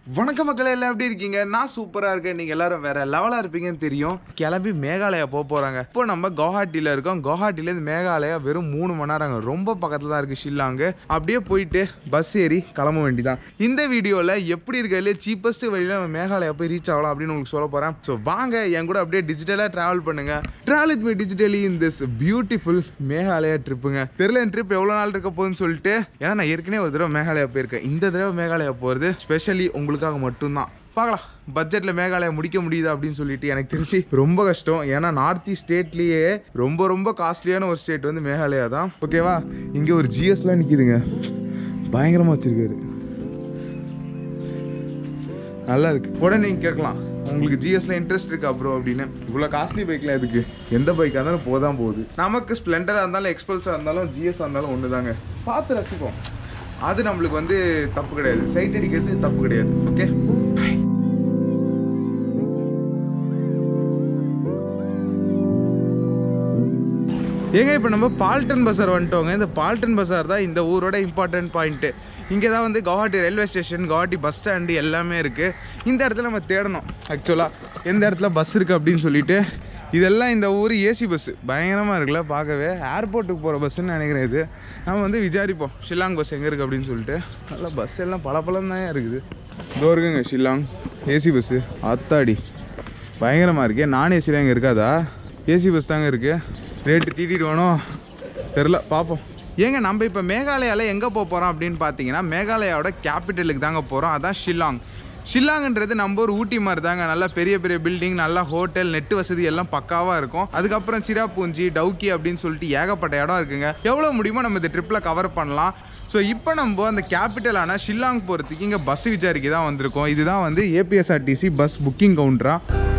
வணக்கம் மக்களே எல்லாம் எப்படி இருக்கீங்க நான் சூப்பரா இருக்கேன் நீங்க எல்லாரும் வேற லெவலா இருப்பீங்கன்னு தெரியும் கிளம்பி மேகாலயா போக போறாங்க இப்போ நம்ம கவுஹாட்டில இருக்கோம் கவுஹாட்டில இருந்து மேகாலயா வெறும் மூணு மணி நேரங்க ரொம்ப பக்கத்துல தான் இருக்கு ஷில்லாங்கு அப்படியே போயிட்டு பஸ் ஏறி கிளம்ப வேண்டியதான் இந்த வீடியோல எப்படி இருக்கிறதுல சீப்பஸ்ட் வழியில நம்ம மேகாலயா போய் ரீச் ஆகலாம் அப்படின்னு உங்களுக்கு சொல்ல போறேன் ஸோ வாங்க என் கூட அப்படியே டிஜிட்டலா டிராவல் பண்ணுங்க travel with me digitally in this beautiful Meghalaya ட்ரிப்புங்க தெரியல என் ட்ரிப் எவ்வளோ நாள் இருக்க போகுதுன்னு சொல்லிட்டு ஏன்னா நான் ஏற்கனவே ஒரு தடவை மேகாலயா போயிருக்கேன் இந்த தடவை மேகாலயா போகிறது ஸ்பெஷலி உங்களுக்காக மட்டும்தான் பார்க்கலாம் பட்ஜெட்டில் மேகாலயா முடிக்க முடியுதா அப்படின்னு சொல்லிட்டு எனக்கு தெரிஞ்சு ரொம்ப கஷ்டம் ஏன்னா நார்த் ஈஸ்ட் ஸ்டேட்லேயே ரொம்ப ரொம்ப காஸ்ட்லியான ஒரு ஸ்டேட் வந்து மேகாலயா தான் ஓகேவா இங்கே ஒரு ஜிஎஸ்லாம் நிற்கிதுங்க பயங்கரமாக வச்சிருக்காரு நல்லா இருக்கு உடனே நீங்கள் கேட்கலாம் உங்களுக்கு ஜிஎஸ்ல இன்ட்ரெஸ்ட் இருக்கா ப்ரோ அப்படின்னு இவ்வளோ காஸ்ட்லி பைக்ல எதுக்கு எந்த பைக்காக இருந்தாலும் போதான் போகுது நமக்கு ஸ்ப்ளெண்டராக இருந்தாலும் எக்ஸ்பல்ஸாக இருந்தாலும் ஜிஎஸ் இருந்தாலும் ஒன்று தாங்க பார்த்து ரசிப்போம் அது நம்மளுக்கு வந்து தப்பு கிடையாது சைட் அடிக்கிறது தப்பு கிடையாது ஓகே ஏங்க இப்போ நம்ம பால்டன் பஸார் வந்துட்டோங்க இந்த பால்டன் பஸார் தான் இந்த ஊரோட இம்பார்ட்டன்ட் பாயிண்ட்டு இங்கே தான் வந்து Guwahati railway station Guwahati bus stand எல்லாமே இருக்குது இந்த இடத்துல நம்ம தேடணும் ஆக்சுவலாக எந்த இடத்துல பஸ் இருக்குது அப்படின்னு சொல்லிட்டு இதெல்லாம் இந்த ஊர் ஏசி பஸ்ஸு பயங்கரமாக இருக்குல்ல பார்க்கவே ஏர்போர்ட்டுக்கு போகிற பஸ்ஸுன்னு நினைக்கிறேன் இது நம்ம வந்து விசாரிப்போம் ஷில்லாங் பஸ் எங்கே இருக்குது அப்படின்னு சொல்லிட்டு நல்லா பஸ் எல்லாம் பல தான் இருக்குது இதோ இருக்குங்க ஷில்லாங் ஏசி பஸ்ஸு அத்தாடி பயங்கரமாக இருக்கே நான் ஏசியில் எங்கே இருக்காதா ஏசி பஸ் தாங்க இருக்குது ரேட்டு தீட்டிட்டு வேணும் தெரில பார்ப்போம் ஏங்க நம்ம இப்போ மேகாலயாவில் எங்கே போக போகிறோம் அப்படின்னு பார்த்தீங்கன்னா மேகாலயாவோட கேபிட்டலுக்கு தாங்க போகிறோம் அதான் ஷில்லாங் ஷில்லாங்ன்றது நம்ம ஒரு ஊட்டி மாதிரி தாங்க நல்லா பெரிய பெரிய பில்டிங் நல்லா ஹோட்டல் நெட் வசதி எல்லாம் பக்காவாக இருக்கும் அதுக்கப்புறம் சிராப்பூஞ்சி டவுக்கி அப்படின்னு சொல்லிட்டு ஏகப்பட்ட இடம் இருக்குங்க எவ்வளோ முடியுமோ நம்ம இந்த ட்ரிப்பில் கவர் பண்ணலாம் ஸோ இப்போ நம்ம அந்த கேபிட்டலான ஷில்லாங் போகிறதுக்கு இங்கே பஸ் விசாரிக்க தான் வந்திருக்கோம் இதுதான் வந்து ஏபிஎஸ்ஆர்டிசி பஸ் புக்கிங் கவுண்டரா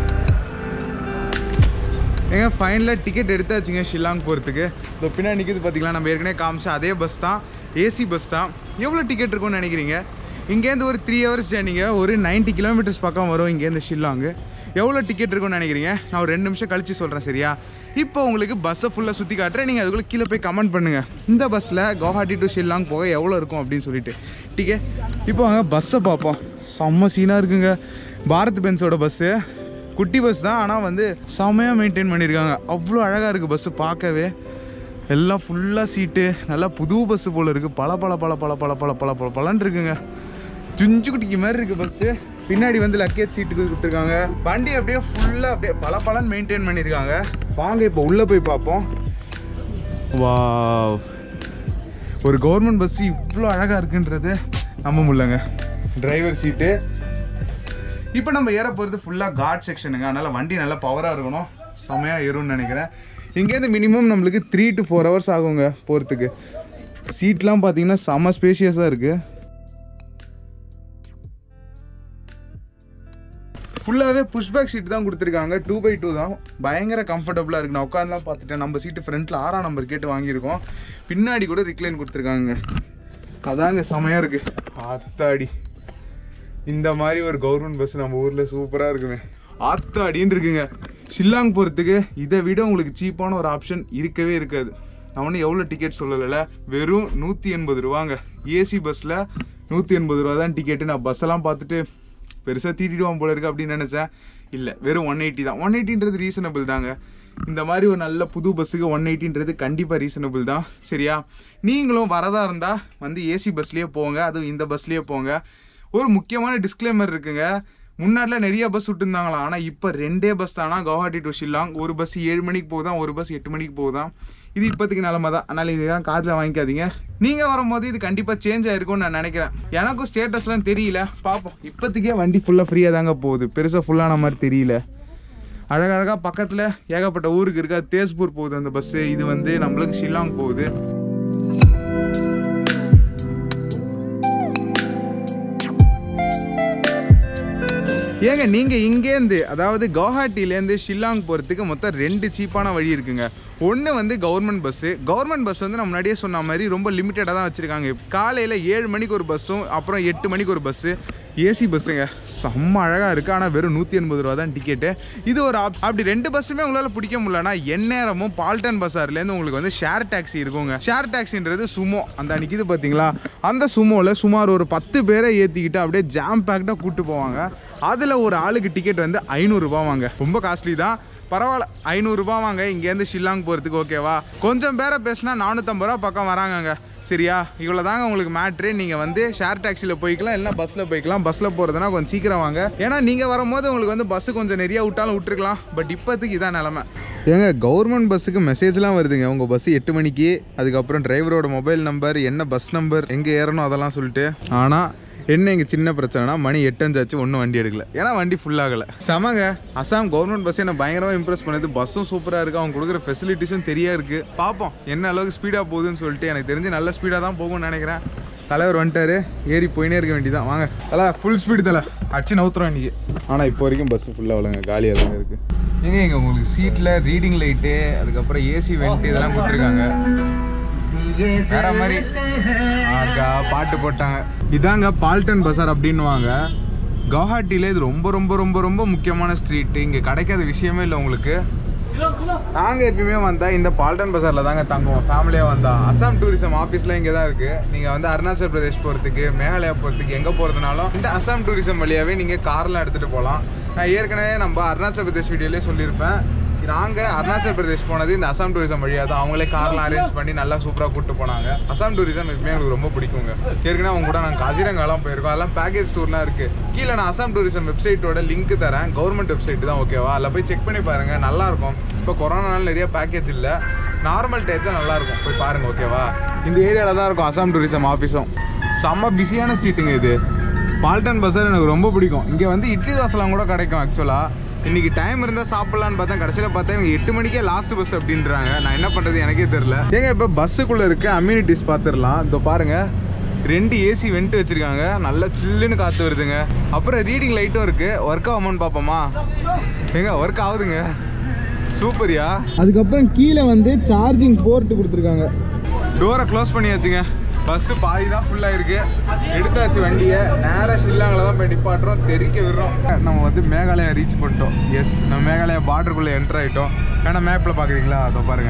ஏங்க ஃபைனலாக டிக்கெட் எடுத்தாச்சுங்க ஷில்லாங் போகிறதுக்கு இப்போ பின்னாடி நிற்கிது பார்த்தீங்களா நம்ம ஏற்கனவே காமிச்ச அதே பஸ் தான் ஏசி பஸ் தான் எவ்வளோ டிக்கெட் இருக்கும்னு நினைக்கிறீங்க இங்கேருந்து ஒரு த்ரீ ஹவர்ஸ் ஜேர்னிங்க ஒரு 90 கிலோமீட்டர்ஸ் பக்கம் வரும் இங்கேருந்து ஷில்லாங்கு எவ்வளோ டிக்கெட் இருக்கும்னு நினைக்கிறீங்க நான் ஒரு ரெண்டு நிமிஷம் கழிச்சு சொல்கிறேன் சரியா இப்போ உங்களுக்கு பஸ்ஸை ஃபுல்லாக சுற்றி காட்டுறேன் நீங்கள் அதுக்குள்ளே கீழே போய் கமெண்ட் பண்ணுங்கள் இந்த பஸ்ஸில் கவுஹாட்டி டு ஷில்லாங் போக எவ்வளோ இருக்கும் அப்படின்னு சொல்லிட்டு டிக்கே இப்போ வாங்க பஸ்ஸை பார்ப்போம் செம்ம சீனாக இருக்குங்க பாரத் பென்ஸோட பஸ்ஸு குட்டி பஸ் தான் ஆனால் வந்து செம்மையாக மெயின்டைன் பண்ணியிருக்காங்க அவ்வளோ அழகாக இருக்குது பஸ்ஸு பார்க்கவே எல்லாம் ஃபுல்லாக சீட்டு நல்லா புது பஸ்ஸு போல் இருக்குது பல பல பல பல பல பல பல பல பலன் இருக்குங்க ஜுஞ்சு குட்டிக்கு மாதிரி இருக்குது பஸ்ஸு பின்னாடி வந்து லக்கேஜ் சீட்டு கொடுத்துருக்காங்க வண்டி அப்படியே ஃபுல்லாக அப்படியே பல பலன் மெயின்டைன் பண்ணியிருக்காங்க வாங்க இப்போ உள்ளே போய் பார்ப்போம் வா ஒரு கவர்மெண்ட் பஸ் இவ்வளோ அழகாக இருக்குன்றது நம்ப முடியலங்க டிரைவர் சீட்டு இப்போ நம்ம ஏற போகிறது ஃபுல்லாக காட் செக்ஷனுங்க அதனால் வண்டி நல்லா பவராக இருக்கணும் செமையாக ஏறும்னு நினைக்கிறேன் இங்கேருந்து மினிமம் நம்மளுக்கு த்ரீ டு ஃபோர் ஹவர்ஸ் ஆகுங்க போகிறதுக்கு சீட்லாம் பார்த்தீங்கன்னா செம்ம ஸ்பேஷியஸாக இருக்குது ஃபுல்லாகவே புஷ்பேக் சீட் தான் கொடுத்துருக்காங்க டூ பை டூ தான் பயங்கர கம்ஃபர்டபுளாக இருக்கு நான் உட்காந்துலாம் பார்த்துட்டேன் நம்ம சீட்டு ஃப்ரண்ட்டில் ஆறாம் நம்பர் கேட்டு வாங்கியிருக்கோம் பின்னாடி கூட ரிக்ளைன் கொடுத்துருக்காங்க அதாங்க செமையாக இருக்குது ஆத்தாடி இந்த மாதிரி ஒரு கவர்மெண்ட் பஸ் நம்ம ஊரில் சூப்பராக இருக்குங்க ஆத்தாடின்னு இருக்குங்க ஷில்லாங் போகிறதுக்கு இதை விட உங்களுக்கு சீப்பான ஒரு ஆப்ஷன் இருக்கவே இருக்காது நான் ஒன்றும் எவ்வளோ டிக்கெட் சொல்லலை வெறும் நூற்றி எண்பது ரூபாங்க ஏசி பஸ்ஸில் நூற்றி எண்பது ரூபா தான் டிக்கெட்டு நான் பஸ்ஸெல்லாம் பார்த்துட்டு பெருசாக தீட்டிடுவான் போல இருக்கு அப்படின்னு நினச்சேன் இல்லை வெறும் ஒன் எயிட்டி தான் ஒன் எயிட்டின்றது ரீசனபிள் தாங்க இந்த மாதிரி ஒரு நல்ல புது பஸ்ஸுக்கு ஒன் எயிட்டின்றது கண்டிப்பாக ரீசனபிள் தான் சரியா நீங்களும் வரதா இருந்தால் வந்து ஏசி பஸ்லேயே போங்க அதுவும் இந்த பஸ்லேயே போங்க ஒரு முக்கியமான டிஸ்க்ளைமர் இருக்குங்க முன்னாடிலாம் நிறைய பஸ் விட்டுருந்தாங்களாம் ஆனால் இப்போ ரெண்டே பஸ் தானா கவுஹாட்டி டு ஷில்லாங் ஒரு பஸ் ஏழு மணிக்கு போகுதான் ஒரு பஸ் எட்டு மணிக்கு போகுதான் இது இப்போதைக்கு நிலமை தான் அதனால் இதெல்லாம் காதில் வாங்கிக்காதீங்க நீங்கள் வரும்போது இது கண்டிப்பாக சேஞ்ச் ஆயிருக்கும்னு நான் நினைக்கிறேன் எனக்கும் ஸ்டேட்டஸ்லாம் தெரியல பார்ப்போம் இப்போதைக்கே வண்டி ஃபுல்லாக ஃப்ரீயாக தாங்க போகுது பெருசாக ஃபுல்லான மாதிரி தெரியல அழகழகாக பக்கத்தில் ஏகப்பட்ட ஊருக்கு இருக்கா தேஸ்பூர் போகுது அந்த பஸ்ஸு இது வந்து நம்மளுக்கு ஷில்லாங் போகுது ஏங்க நீங்கள் இங்கேருந்து அதாவது கவுஹாட்டிலேருந்து ஷில்லாங் போகிறதுக்கு மொத்தம் ரெண்டு சீப்பான வழி இருக்குங்க ஒன்று வந்து கவர்மெண்ட் பஸ்ஸு கவர்மெண்ட் பஸ் வந்து நான் முன்னாடியே சொன்ன மாதிரி ரொம்ப லிமிட்டடாக தான் வச்சுருக்காங்க காலையில் ஏழு மணிக்கு ஒரு பஸ்ஸும் அப்புறம் எட்டு மணிக்கு ஒரு பஸ்ஸு ஏசி பஸ்ஸுங்க செம்ம அழகாக இருக்குது ஆனால் வெறும் நூற்றி எண்பது ரூபா தான் டிக்கெட்டு இது ஒரு ஆப் அப்படி ரெண்டு பஸ்ஸுமே உங்களால் பிடிக்க முடியலன்னா எந்நேரமும் பால்டன் பஸார்லேருந்து உங்களுக்கு வந்து ஷேர் டாக்ஸி இருக்குங்க ஷேர் டாக்ஸின்றது சுமோ அந்த அன்னைக்கு இது பார்த்தீங்களா அந்த சுமோவில் சுமார் ஒரு பத்து பேரை ஏற்றிக்கிட்டு அப்படியே ஜாம் பேக்டாக கூப்பிட்டு போவாங்க அதில் ஒரு ஆளுக்கு டிக்கெட் வந்து ஐநூறுரூபா வாங்க ரொம்ப காஸ்ட்லி தான் பரவாயில்ல ஐநூறுரூபா வாங்க இங்கேருந்து ஷில்லாங் போகிறதுக்கு ஓகேவா கொஞ்சம் பேரை பேசினா நானூற்றம்பது ரூபா பக்கம் வராங்கங்க சரியா இவ்வளோ தாங்க உங்களுக்கு மேட்ரு நீங்கள் வந்து ஷேர் டாக்ஸியில் போய்க்கலாம் இல்லைனா பஸ்ஸில் போய்க்கலாம் பஸ்ஸில் போகிறதுனா கொஞ்சம் சீக்கிரம் வாங்க ஏன்னா நீங்கள் வரும்போது உங்களுக்கு வந்து பஸ்ஸு கொஞ்சம் நிறையா விட்டாலும் விட்டுருக்கலாம் பட் இப்போதைக்கு இதான் நிலமை ஏங்க கவர்மெண்ட் பஸ்ஸுக்கு மெசேஜ்லாம் வருதுங்க உங்கள் பஸ் எட்டு மணிக்கு அதுக்கப்புறம் டிரைவரோட மொபைல் நம்பர் என்ன பஸ் நம்பர் எங்கே ஏறணும் அதெல்லாம் சொல்லிட்டு ஆனால் என்ன இங்கே சின்ன பிரச்சனைனா மணி எட்டஞ்சாச்சு ஒன்றும் வண்டி எடுக்கல ஏன்னா வண்டி ஃபுல்லாகலை செமங்க அசாம் கவர்மெண்ட் பஸ் என்ன பயங்கரமாக இம்ப்ரெஸ் பண்ணுது பஸ்ஸும் சூப்பராக இருக்குது அவங்க கொடுக்குற ஃபெசிலிட்டிஸும் தெரியா இருக்குது பார்ப்போம் என்ன அளவுக்கு ஸ்பீடாக போகுதுன்னு சொல்லிட்டு எனக்கு தெரிஞ்சு நல்ல ஸ்பீடாக தான் போகும்னு நினைக்கிறேன் தலைவர் வந்துட்டாரு ஏறி போயினே இருக்க வேண்டியதான் வாங்க தலை ஃபுல் ஸ்பீடு தலை அடிச்சு நவுத்துறோம் இன்னைக்கு ஆனால் இப்போ வரைக்கும் பஸ் ஃபுல்லாக அவ்வளோங்க காலியாக தாங்க இருக்குது எங்க எங்க உங்களுக்கு சீட்டில் ரீடிங் லைட்டு அதுக்கப்புறம் ஏசி வெண்ட் இதெல்லாம் கொடுத்துருக்காங்க வேற மாதிரி ஆகா, பாட்டு போட்டாங்க இதாங்க பால்டன் பசார் அப்படின்னுவாங்க கவுஹாட்டியில் இது ரொம்ப ரொம்ப ரொம்ப ரொம்ப முக்கியமான ஸ்ட்ரீட் இங்கே கிடைக்காத விஷயமே இல்லை உங்களுக்கு நாங்கள் எப்பயுமே வந்தால் இந்த பால்டன் பசாரில் தாங்க தங்குவோம் ஃபேமிலியாக வந்தா அசாம் டூரிசம் ஆஃபீஸில் இங்கே தான் இருக்குது நீங்கள் வந்து அருணாச்சல் பிரதேஷ் போகிறதுக்கு மேகாலயா போகிறதுக்கு எங்கே போகிறதுனாலும் இந்த அசாம் டூரிசம் வழியாகவே நீங்கள் கார்லாம் எடுத்துகிட்டு போகலாம் நான் ஏற்கனவே நம்ம அருணாச்சல் பிரதேஷ் வீடியோலேயே சொல்லியிருப்பேன் நாங்கள் அருணாச்சல் பிரதேஷ் போனது இந்த அசாம் டூரிசம் வழியாக தான் அவங்களே கார்லாம் அரேஞ்ச் பண்ணி நல்லா சூப்பராக கூப்பிட்டு போனாங்க அசாம் டூரிசம் எப்பவுமே எனக்கு ரொம்ப பிடிக்குங்க ஏற்கனவே அவங்க கூட நாங்கள் காசிரங்காலாம் போயிருக்கோம் அதெல்லாம் பேக்கேஜ் டூர்லாம் இருக்குது கீழே நான் அசாம் டூரிசம் வெப்சைட்டோட லிங்க் தரேன் கவர்மெண்ட் வெப்சைட் தான் ஓகேவா அதில் போய் செக் பண்ணி பாருங்கள் நல்லாயிருக்கும் இப்போ கொரோனால நிறைய பேக்கேஜ் இல்லை நார்மல் டேத்தில் நல்லாயிருக்கும் போய் பாருங்கள் ஓகேவா இந்த ஏரியாவில் தான் இருக்கும் அசாம் டூரிசம் ஆஃபீஸும் செம்ம பிஸியான ஸ்ட்ரீட்டுங்க இது பால்டன் பஸ்ஸர் எனக்கு ரொம்ப பிடிக்கும் இங்கே வந்து இட்லி தோசைலாம் கூட கிடைக்கும் ஆக்சுவலாக இன்னைக்கு டைம் இருந்தால் சாப்பிட்லான்னு பார்த்தா கடைசியில் பார்த்தா இவங்க எட்டு மணிக்கே லாஸ்ட் பஸ் அப்படின்றாங்க நான் என்ன பண்ணுறது எனக்கே தெரில ஏங்க இப்போ பஸ்ஸுக்குள்ளே இருக்க அம்யூனிட்டிஸ் பார்த்துடலாம் இதோ பாருங்க ரெண்டு ஏசி வெண்ட் வச்சிருக்காங்க நல்லா சில்லுன்னு காற்று வருதுங்க அப்புறம் ரீடிங் லைட்டும் இருக்கு ஒர்க் ஆகுமான்னு பார்ப்போமா ஏங்க ஒர்க் ஆகுதுங்க சூப்பரியா அதுக்கப்புறம் கீழே வந்து சார்ஜிங் போர்ட் கொடுத்துருக்காங்க டோரை க்ளோஸ் பண்ணியாச்சுங்க பஸ்ஸு பாதி தான் ஃபுல்லாக இருக்கு எடுத்தாச்சு வண்டியை நேராக ஷில்லாங்கில் தான் போய் நிப்பாட்டுறோம் தெறிக்க விடுறோம் நம்ம வந்து மேகாலயா ரீச் பண்ணிட்டோம் எஸ் நம்ம மேகாலயா பார்டருக்குள்ளே என்டர் ஆகிட்டோம் ஏன்னா மேப்பில் பார்க்குறீங்களா அதை பாருங்க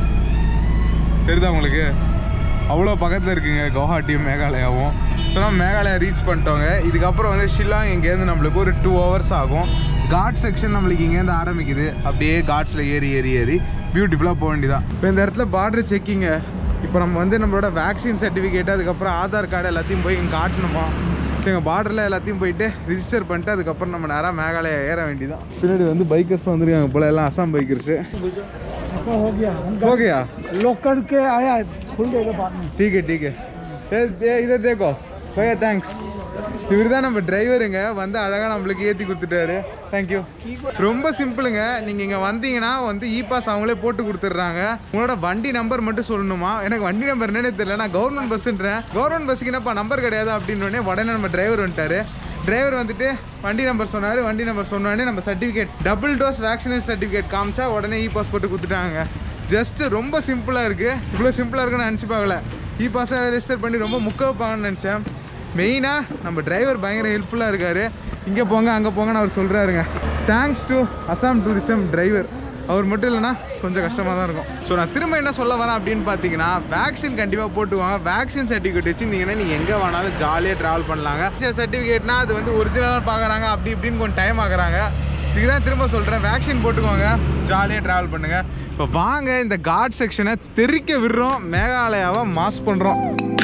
தெரியுதா உங்களுக்கு அவ்வளோ பக்கத்தில் இருக்குங்க கவுஹாட்டியும் மேகாலயாவும் ஸோ நம்ம மேகாலயா ரீச் பண்ணிட்டோங்க இதுக்கப்புறம் வந்து ஷில்லாங் இங்கேருந்து நம்மளுக்கு ஒரு டூ ஹவர்ஸ் ஆகும் காட் செக்ஷன் நம்மளுக்கு இங்கேருந்து ஆரம்பிக்குது அப்படியே காட்ஸில் ஏறி ஏறி ஏறி பியூட்டிஃபுல்லாக போக வேண்டியதான் இப்போ இந்த இடத்துல பார்டர் செக்கிங்க இப்போ நம்ம வந்து நம்மளோட வேக்சின் சர்டிஃபிகேட் அதுக்கப்புறம் ஆதார் கார்டு எல்லாத்தையும் போய் இங்கே காட்டணுமா எங்கள் பார்டரில் எல்லாத்தையும் போயிட்டு ரிஜிஸ்டர் பண்ணிட்டு அதுக்கப்புறம் நம்ம நேராக மேகாலயா ஏற வேண்டியதான் பின்னாடி வந்து பைக்கர்ஸ் வந்துருக்காங்க போல எல்லாம் அசாம் பைக்கர்ஸு हो गया हो गया लॉक करके आया है खुल जाएगा बाद में ठीक है ठीक है ये ये इधर देखो भैया தேங்க்ஸ் இவர் தான் நம்ம டிரைவருங்க வந்து அழகாக நம்மளுக்கு ஏற்றி கொடுத்துட்டாரு தேங்க்யூ ரொம்ப சிம்பிளுங்க நீங்கள் இங்கே வந்தீங்கன்னா வந்து இ பாஸ் அவங்களே போட்டு கொடுத்துட்றாங்க உங்களோட வண்டி நம்பர் மட்டும் சொல்லணுமா எனக்கு வண்டி நம்பர் என்னன்னே தெரியல நான் கவர்மெண்ட் பஸ்ஸுன்றேன் கவர்மெண்ட் பஸ்ஸுக்கு என்னப்பா நம்பர் கிடையாது அப்படின்னு உடனே உடனே நம்ம டிரைவர் வந்துட்டாரு டிரைவர் வந்துட்டு வண்டி நம்பர் சொன்னார் வண்டி நம்பர் சொன்னோடனே நம்ம certificate double dose vaccination certificate காமிச்சா உடனே இ பாஸ் போட்டு கொடுத்துட்டாங்க ஜஸ்ட் ரொம்ப சிம்பிளாக இருக்குது இவ்வளோ சிம்பிளாக இருக்குன்னு நினச்சி பார்க்கல இ பாஸை ரெஜிஸ்டர் பண்ணி ரொம்ப முக்க வைப்பாங்கன்னு நினச்சேன் மெயினாக நம்ம டிரைவர் பயங்கர ஹெல்ப்ஃபுல்லாக இருக்கார் இங்கே போங்க அங்கே போங்கன்னு அவர் சொல்கிறாருங்க thanks to Assam tourism driver அவர் மட்டும் இல்லைன்னா கொஞ்சம் கஷ்டமாக தான் இருக்கும் ஸோ நான் திரும்ப என்ன சொல்ல வரேன் அப்படின்னு பார்த்தீங்கன்னா வேக்சின் கண்டிப்பாக போட்டுவாங்க வேக்சின் சர்டிஃபிகேட் வச்சுருந்தீங்கன்னா நீங்கள் எங்கே வேணாலும் ஜாலியாக ட்ராவல் பண்ணலாங்க சர்டிஃபிகேட்னா அது வந்து ஒரிஜினலாக பார்க்குறாங்க அப்படி இப்படின்னு கொஞ்சம் டைம் ஆகுறாங்க இதுக்கு தான் திரும்ப சொல்கிறேன் வேக்சின் போட்டுக்கோங்க ஜாலியாக ட்ராவல் பண்ணுங்கள் இப்போ வாங்க இந்த காட் செக்ஷனை தெறிக்க விடுறோம் மேகாலயாவை மாஸ் பண்ணுறோம்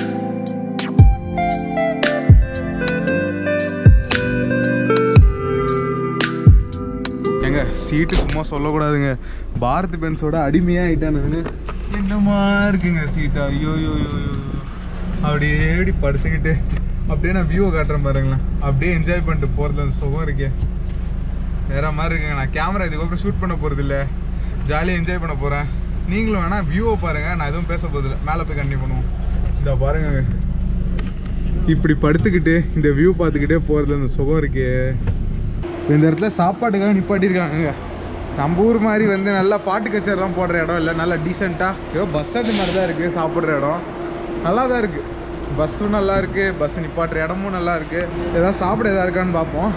ஏங்க சீட்டு சும்மா சொல்லக்கூடாதுங்க பாரத் பென்ஸோட அடிமையாக ஆயிட்டேன் நான் என்னமா இருக்குங்க சீட்டா ஐயோ ஐயோ ஐயோ ஐயோ. அப்படியே இப்படி படுத்துக்கிட்டு அப்படியே நான் வியூவை காட்டுறேன் பாருங்களேன் அப்படியே என்ஜாய் பண்ணிட்டு போகிறது அந்த சுகம் இருக்கே வேற மாதிரி இருக்குங்க நான் கேமரா இதுக்கப்புறம் ஷூட் பண்ண போகிறது இல்லை ஜாலியாக என்ஜாய் பண்ண போகிறேன் நீங்களும் வேணா வியூவை பாருங்க நான் எதுவும் பேச போதில்லை மேலே போய் கண்டினியூ பண்ணுவோம் இந்த பாருங்க இப்படி படுத்துக்கிட்டு இந்த வியூ பார்த்துக்கிட்டே போகிறது அந்த சுகம் இருக்கே இப்ப இந்த இடத்துல சாப்பாட்டுக்காக நிப்பாட்டியிருக்காங்க நம்ம ஊர் மாதிரி வந்து நல்லா பாட்டு கச்சேரிலாம் போடுற இடம் இல்லை நல்லா டீசெண்டாக ஏதோ பஸ் ஸ்டாண்டு மாதிரி தான் இருக்குது சாப்பிட்ற இடம் நல்லா தான் இருக்குது பஸ்ஸும் நல்லா இருக்குது பஸ் நிப்பாட்டுற இடமும் நல்லா இருக்குது ஏதாவது சாப்பிட எதாவது இருக்கான்னு பார்ப்போம்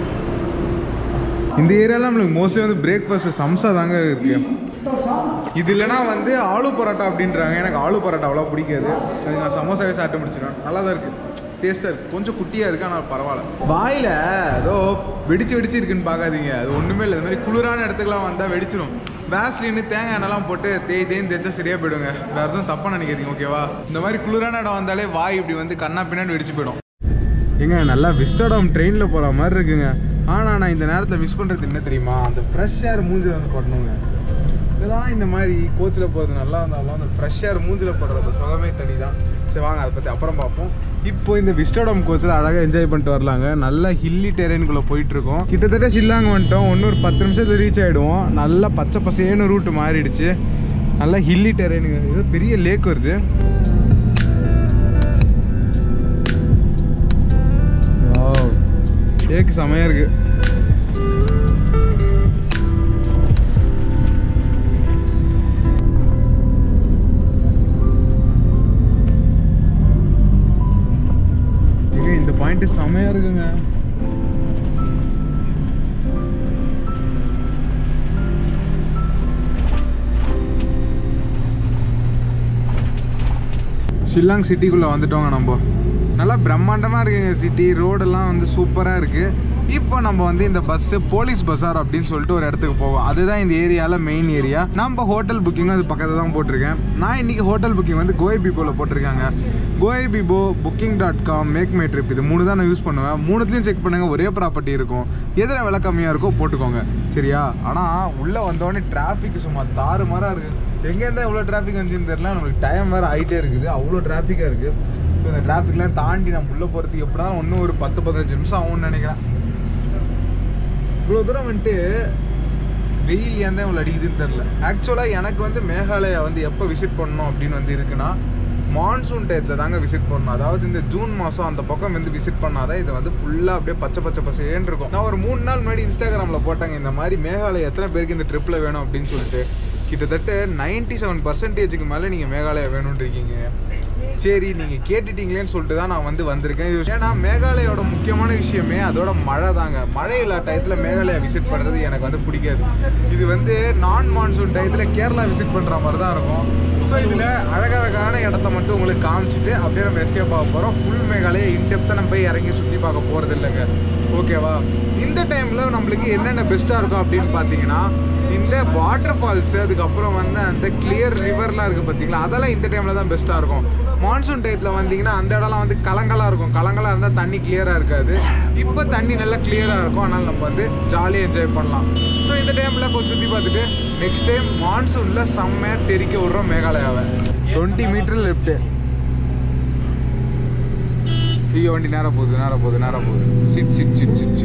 இந்த ஏரியாவில் நம்மளுக்கு மோஸ்ட்லி வந்து பிரேக்ஃபாஸ்ட் சம்சா தாங்க இருக்குது இது இல்லைனா வந்து ஆலு பரோட்டா அப்படின்றாங்க எனக்கு ஆலு பரோட்டா அவ்வளோ பிடிக்காது அது நான் சமோசாவே சாப்பிட்டு முடிச்சிடுவேன் நல்லா தான் இருக்குது டேஸ்ட்டாக இருக்குது கொஞ்சம் குட்டியாக இருக்குது ஆனால் பரவாயில்ல வாயில் ஏதோ வெடிச்சு வெடிச்சு இருக்குன்னு பார்க்காதீங்க அது ஒன்றுமே இல்லை இந்த மாதிரி குளிரான இடத்துக்குலாம் வந்தால் வெடிச்சிரும் வேஸ்லின்னு தேங்காய் எண்ணெய்லாம் போட்டு தேய் தேய்ன்னு தேய்ச்சா சரியாக போயிடுங்க வேறு எதுவும் தப்பாக நினைக்காதீங்க ஓகேவா இந்த மாதிரி குளிரான இடம் வந்தாலே வாய் இப்படி வந்து கண்ணா பின்னாடி வெடிச்சு போயிடும் ஏங்க நல்லா விஸ்டாடம் ட்ரெயினில் போகிற மாதிரி இருக்குங்க ஆனால் நான் இந்த நேரத்தில் மிஸ் பண்ணுறது என்ன தெரியுமா அந்த ஃப்ரெஷ் ஏர் மூஞ்சில் வந்து போடணுங்க இதுதான் இந்த மாதிரி கோச்சில் போகிறது நல்லா இருந்தாலும் அந்த ஃப்ரெஷ் ஏர் மூஞ்சில் போடுறது சுகமே தனி தான் சரி வாங்க அதை பற்றி அப்புறம் பார்ப்போம் இப்போ இந்த விஸ்டாடம் கோச்சில் அழகாக என்ஜாய் பண்ணிட்டு வரலாங்க நல்ல ஹில்லி டெரெயின்குள்ளே போயிட்டுருக்கோம் கிட்டத்தட்ட ஷில்லாங்க வந்துட்டோம் இன்னும் ஒரு பத்து நிமிஷத்துல ரீச் ஆகிடுவோம் நல்லா பச்சை பசேன்னு ரூட்டு மாறிடுச்சு நல்லா ஹில்லி டெரெயினுங்க இது பெரிய லேக் வருது லேக் செமையாக இருக்கு ஏங்க, இந்த பாயிண்ட் செமையா இருக்குங்க ஷில்லாங் சிட்டிக்குள்ளே வந்துட்டோங்க நம்ம நல்லா பிரம்மாண்டமாக இருக்குங்க சிட்டி ரோடெல்லாம் வந்து சூப்பராக இருக்குது இப்போ நம்ம வந்து இந்த பஸ்ஸு போலீஸ் பஸார் அப்படின்னு சொல்லிட்டு ஒரு இடத்துக்கு போவோம் அதுதான் இந்த ஏரியாவில் மெயின் ஏரியா நம்ம ஹோட்டல் புக்கிங்கும் அது பக்கத்தில் தான் போட்டிருக்கேன் நான் இன்றைக்கி ஹோட்டல் புக்கிங் வந்து கோய் பிபோவில் போட்டிருக்காங்க Goibibo booking dot com MakeMyTrip இது மூணு தான் நான் யூஸ் பண்ணுவேன் மூணுத்துலையும் செக் பண்ணுங்க ஒரே ப்ராப்பர்ட்டி இருக்கும் எதில் விலை கம்மியாக இருக்கோ போட்டுக்கோங்க சரியா ஆனால் உள்ளே வந்தோடனே டிராஃபிக் சும்மா தாறுமாறாக இருக்குது எங்கேருந்தா இவ்வளோ டிராஃபிக் வந்துச்சுன்னு தெரியல நம்மளுக்கு டைம் வேறு ஆகிட்டே இருக்குது அவ்வளோ டிராஃபிக்காக இருக்குது ஸோ இந்த டிராஃபிக்லாம் தாண்டி நம்ம உள்ளே போகிறதுக்கு எப்படினாலும் இன்னும் ஒரு பத்து பதினஞ்சு நிமிஷம் ஆகும்னு நினைக்கிறேன் இவ்வளோ தூரம் வந்துட்டு வெயில் ஏன் தான் இவ்வளோ அடிக்குதுன்னு தெரில ஆக்சுவலாக எனக்கு வந்து மேகாலயா வந்து எப்போ விசிட் பண்ணணும் அப்படின்னு வந்து இருக்குன்னா மான்சூன் டயத்தில் தாங்க விசிட் பண்ணணும் அதாவது இந்த ஜூன் மாதம் அந்த பக்கம் வந்து விசிட் பண்ணாதான் இது வந்து ஃபுல்லாக அப்படியே பச்சை பச்சை பசேன்னு இருக்கும் நான் ஒரு மூணு நாள் முன்னாடி இன்ஸ்டாகிராமில் போட்டாங்க இந்த மாதிரி மேகாலயா எத்தனை பேருக்கு இந்த ட்ரிப்பில் வேணும் அப்படின்னு சொல்லிட்டு கிட்டத்தட்ட நைன்டி செவன் பர்சன்டேஜுக்கு மேலே நீங்கள் மேகாலயா வேணும்னு இருக்கீங்க சரி நீங்கள் கேட்டுட்டீங்களேன்னு சொல்லிட்டு தான் நான் வந்து வந்திருக்கேன் இது ஏன்னா மேகாலயோட முக்கியமான விஷயமே அதோட மழை தாங்க மழை இல்லா டயத்தில் மேகாலயா விசிட் பண்ணுறது எனக்கு வந்து பிடிக்காது இது வந்து நான் மான்சூன் டயத்தில் கேரளா விசிட் பண்ணுற மாதிரி தான் இருக்கும் ஸோ இதில் அழகழகான இடத்த மட்டும் உங்களுக்கு காமிச்சிட்டு அப்படியே நம்ம எஸ்கேப் ஆக போகிறோம் ஃபுல் மேகாலயா இன்டெப்த்தாக நம்ம போய் இறங்கி சுற்றி பார்க்க போகிறது இல்லைங்க ஓகேவா இந்த டைமில் நம்மளுக்கு என்னென்ன பெஸ்ட்டாக இருக்கும் அப்படின்னு பார்த்தீங்கன்னா இந்த வாட்டர் ஃபால்ஸ் அதுக்கப்புறம் வந்து அந்த கிளியர் ரிவர்லாம் இருக்குது பார்த்தீங்களா அதெல்லாம் இந்த டைமில் தான் பெஸ்ட்டாக இருக்கும் மான்சூன் டயத்தில் வந்தீங்கன்னா அந்த இடம்லாம் வந்து கலங்கலாக இருக்கும் கலங்கலாக இருந்தால் தண்ணி கிளியராக இருக்காது இப்போ தண்ணி நல்லா கிளியராக இருக்கும் அதனால் நம்ம வந்து ஜாலியாக என்ஜாய் பண்ணலாம் ஸோ இந்த டைமில் கொஞ்சம் சுற்றி பார்த்துட்டு நெக்ஸ்ட் டைம் மான்சூனில் செம்மையாக தெறிக்க விட்றோம் மேகாலயாவை டுவெண்ட்டி மீட்டர் லெஃப்ட்டு ஐயோ வண்டி நேராக போகுது நேராக போகுது நேராக போகுது சிட் சிட் சிட் சிட்